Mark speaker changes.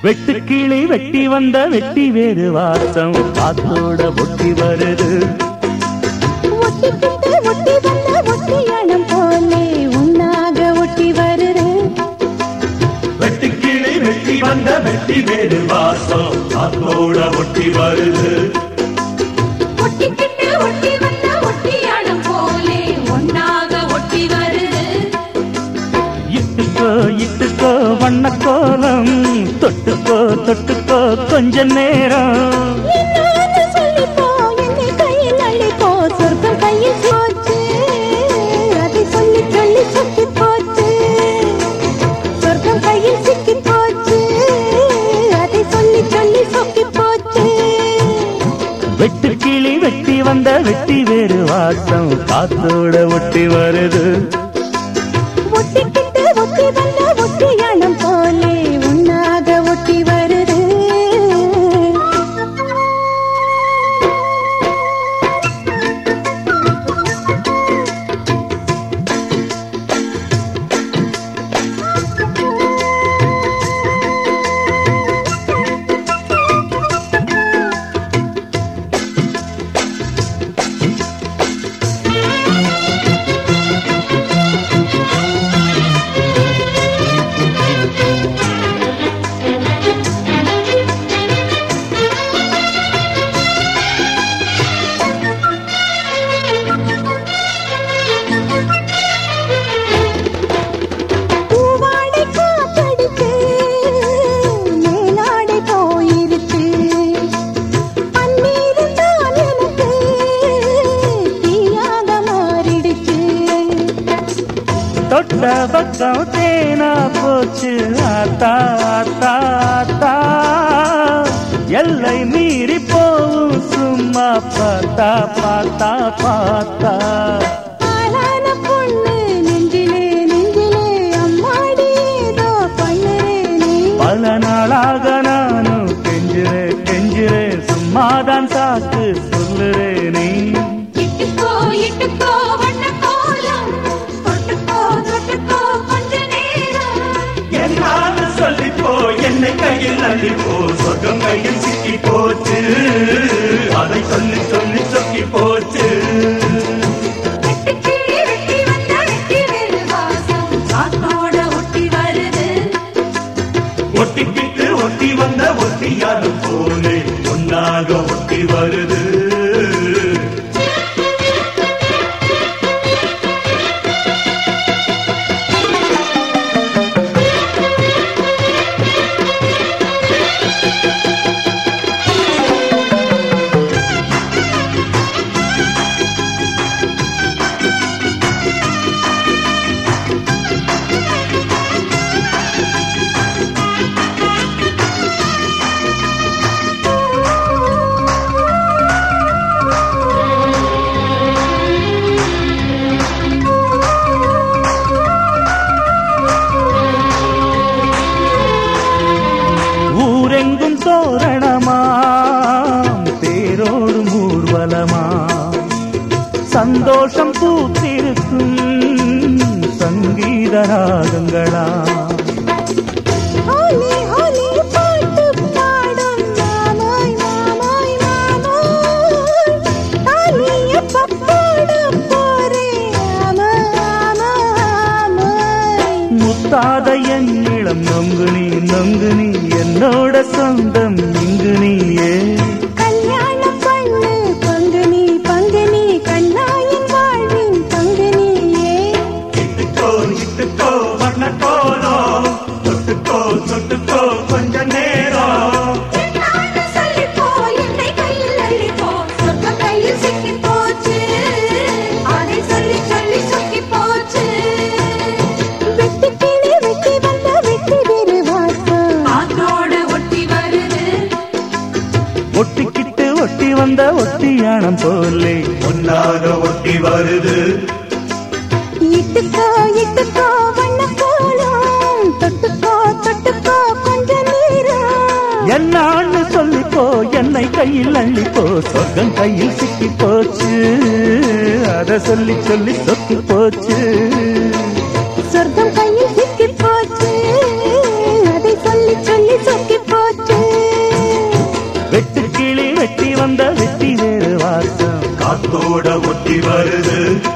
Speaker 1: வெட்டுக்கிளி வெட்டி வந்த வெட்டி வேறு வாசம் காத்தோட ஒட்டி வருது
Speaker 2: ஒட்டிக்கிட்டு ஒட்டி வந்த ஒட்டியானம் போலே உன்னாக ஒட்டி வருது
Speaker 1: வெட்டுக்கிளி வெட்டி வந்த வெட்டி வேறு வாசம் காத்தோட ஒட்டி வருது
Speaker 3: ஒட்டிக்கிட்டு ஒட்டி வந்த ஒட்டியானம் போலே ஒன்னாக ஒட்டி வருது
Speaker 1: இட்டுக்கோ இட்டுக்கோ வண்ண கோலம் தொட்டுக்கோ தொட்டுக்கோ கொஞ்ச நேரம்
Speaker 2: என்னான்னு சொல்லிப்போ என்னை கையில் அள்ளிப்போ சொர்க்கம் கையில் போச்சு அதை சொல்லி சொல்லி சுத்தி போச்சு சொர்க்கம் கையில் சிக்கி போச்சு அதை சொல்லி சொல்லி சொக்கி போச்சு
Speaker 1: வெட்டுக்கிளி வெட்டி வந்த வெட்டி வேறு வாசம் காத்தோட ஒட்டி வருது
Speaker 2: ஒட்டிக்கிட்டு ஒட்டி வந்த ஒட்டியானம் போலே உன்னாக ஒட்டி வருது பூவாடை காத்தடிச்சு மேலாடை போயிருச்சு பன்னீர் தான் எனக்கு தீயாக மாறிடுச்சு
Speaker 1: தொட்ட பக்கம் தேனா போச்சு ஆத்தா ஆத்தா ஆத்தா எல்லை மீறி போவும் சும்மா பார்த்தா பார்த்தா பார்த்தா
Speaker 2: ஆளான பொண்ணு நெஞ்சிலே நெஞ்சிலே அம்மாடி ஏதோ பண்ணுறேனே
Speaker 1: பல நாளாக நானும் கெஞ்சுறேன் கெஞ்சுறேன் சும்மாதான் சாக்கு சொல்லுறேனே
Speaker 3: இட்டுக்கோ இட்டுக்கோ வண்ண கோலம் தொட்டுக்கோ தொட்டுக்கோ கொஞ்ச நேரம்
Speaker 1: என்னான்னு சொல்லிப்போ என்னை கையில் அள்ளிப்போ சொர்க்கம் கையில் சிக்கி போச்சு அதை சொல்லி சொல்லி சொக்கி போச்சு
Speaker 3: வெட்டுக்கிளி வெட்டி வந்த வெட்டி வேறு வாசம் காத்தோட ஒட்டி வருது
Speaker 1: ஒட்டிக்கிட்டு ஒட்டி வந்த ஒட்டியாரும் போலே ஒன்னாக ஒட்டி வருது ஊரெங்கும் தோரணமாம் தேரோடும் ஊர்வலமாம் சந்தோஷம் பூத்திருக்கும் சங்கீத ராகங்களாம்
Speaker 2: ஹோலி ஹோலி பாட்டு பாடும் மாமாய் மாமாய் மாமாய் தாலிய பப்போட போரே ஆமா ஆமா ஆமாய்
Speaker 1: முத்தாத என் இளம் நொங்கு நீ நொங்கு நீ என்னோட சொந்தம் இங்கு நீயே
Speaker 2: கல்யாணம் பண்ணு பங்கு நீ பங்கு நீ கண்ணாயின் வாழ்வின் பங்கு நீயே
Speaker 1: இட்டுக்கோ இட்டுக்கோ வண்ண கோலம் தொட்டுக்கோ தொட்டுக்கோ கொஞ்ச நேரம்
Speaker 3: என்னான்னு சொல்லிப்போ என்னை கையில் அள்ளிப்போ சொர்க்க கையில் சிக்கி போச்சு அதை சொல்லி சொல்லி சொக்கி போச்சு
Speaker 2: வெட்டி கிளி வெட்டி வந்த வெட்டி வேறு வாசம்
Speaker 3: காத்தோட ஒட்டி வருது
Speaker 1: ஒட்டிக்கிட்டு ஒட்டி வந்த ஒட்டியானம் போலே ஒன்னாக ஒட்டி வருது
Speaker 2: இட்டுக்கோ இட்டுக்கோ வண்ண கோலம் தொட்டுக்கோ தொட்டுக்கோ கொஞ்ச நேரம்
Speaker 1: என்னான்னு சொல்லிப்போ என்னை கையில் அள்ளிப்போ சொர்க்கம் கையில் சிக்கி போச்சு அத சொல்லி சொல்லி சொக்கி போச்சு
Speaker 2: சொர்க்கம் கையில் சிக்கி போச்சு அதை சொல்லி சொல்லி சொக்கி போச்சு
Speaker 1: காத்தோட ஒட்டி வருது